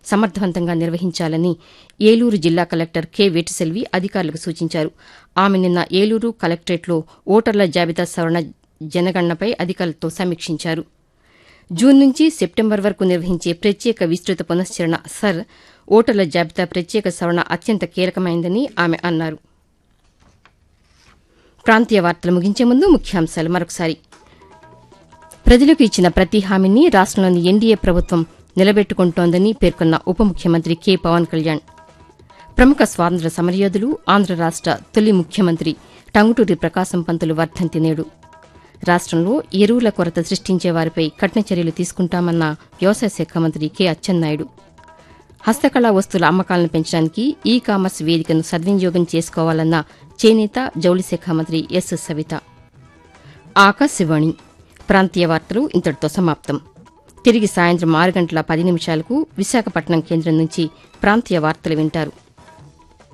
సమర్థవంతంగా నిర్వహించాలని ఏలూరు జిల్లా కలెక్టర్ కె వేటిసెల్వి అధికారులకు సూచించారు ఆమె నిన్న ఏలూరు కలెక్టరేట్లో ఓటర్ల జాబితా సవరణ జనగణనపై అధికారులతో సమీక్షించారు జూన్ నుంచి సెప్టెంబర్ వరకు నిర్వహించే ప్రత్యేక విస్తృత పునశ్చరణ సర్ ఓటర్ల జాబితా ప్రత్యేక సవరణ అత్యంత కీలకమైందని ఆమె అన్నారు ప్రాంతీయ వార్తలు ముగించే ముందు ముఖ్యాంశాలు మరొకసారి ప్రజలకు ఇచ్చిన ప్రతి హామీని రాష్టంలోని ఎన్డీఏ ప్రభుత్వం నిలబెట్టుకుంటోందని పేర్కొన్న ఉప ముఖ్యమంత్రి కె పవన్ కళ్యాణ్ ప్రముఖ స్వాతంత్ర సమరయోధులు ఆంధ్ర రాష్ట తొలి ముఖ్యమంత్రి టంగుటూరి ప్రకాశం పంతులు వర్ధంతి నేడు రాష్టంలో ఎరువుల కొరత సృష్టించే వారిపై కఠిన చర్యలు తీసుకుంటామన్న వ్యవసాయ శాఖ మంత్రి కె అచ్చెన్నాయుడు హస్తకళా వస్తువుల అమ్మకాలను పెంచడానికి ఈ కామర్స్ వేదికను సద్వినియోగం చేసుకోవాలన్న చేనేత జౌళి శాఖ మంత్రి ఎస్ సవిత ఆకాశవాణి ప్రాంతీయ వార్తలు ఇంతటితో సమాప్తం తిరిగి సాయంత్రం ఆరు గంటల పది నిమిషాలకు విశాఖపట్నం కేంద్రం నుంచి ప్రాంతీయ వార్తలు వింటారు